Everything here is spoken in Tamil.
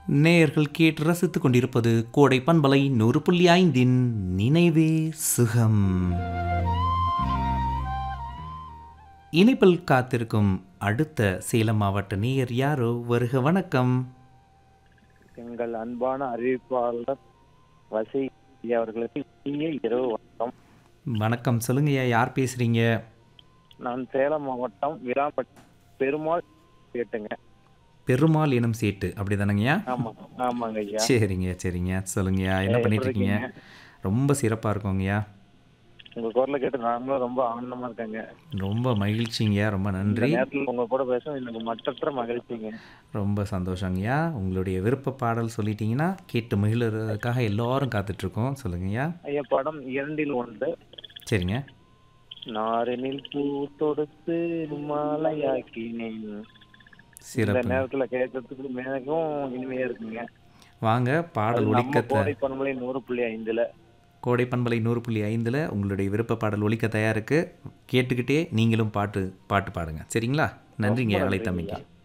நேயர்கள் கேட்டு ரசித்துக் கொண்டிருப்பது கோடை பண்பலை நூறு புள்ளி ஐந்தின் நினைவே சுகம் இணைப்பில் காத்திருக்கும் அடுத்த சேலம் மாவட்ட நேயர் யாரோ வருக வணக்கம் எங்கள் அன்பான அறிவிப்பாளர் வசி அவர்களுக்கு இனிய இரவு வணக்கம் வணக்கம் சொல்லுங்கய்யா யார் பேசுறீங்க நான் சேலம் மாவட்டம் விராம்பட்டி பெருமாள் கேட்டுங்க பெருமாள் எனும் சேட்டு அப்படிதானங்கய்யா ஆமா ஆமாங்க ஐயா சரிங்க சரிங்க சொல்லுங்கய்யா என்ன எப்படி பண்ணிட்டு இருக்கீங்க இருக்கீங்க? ரொம்ப சிறப்பாக இருக்கோங்கய்யா உங்க குரலை கேட்டு நாங்களும் ரொம்ப ஆனந்தமா இருக்கேங்க ரொம்ப மகிழ்ச்சிங்கய்யா ரொம்ப இந்த நன்றி நேரத்தில் உங்க கூட பேச எனக்கு மற்றற்ற மகிழ்ச்சிங்க ரொம்ப சந்தோஷங்கய்யா உங்களுடைய விருப்ப பாடல் சொல்லிட்டீங்கன்னா கேட்டு மகிழறதுக்காக எல்லாரும் காத்துட்ருக்கோம் சொல்லுங்கய்யா ஐயா படம் இரண்டில் ஒன்று சரிங்க நாரினில் பூ தொடுத்து மாலையாக்கினேன் இந்த சிறப்பு நேரத்துல கேட்கறதுக்கு மேலும் இனிமையா இருக்குங்க வாங்க அது பாடல் நம்ம ஒலிக்க கோடை பண்பலை நூறு புள்ளி ஐந்துல கோடை பண்பலை நூறு புள்ளி ஐந்தில் உங்களுடைய விருப்ப பாடல் ஒலிக்க தயாருக்கு கேட்டுக்கிட்டே நீங்களும் பாட்டு பாட்டு பாடுங்க சரிங்களா நன்றிங்க ரொம்ப அழைத்தமைக்கு நன்றிங்க.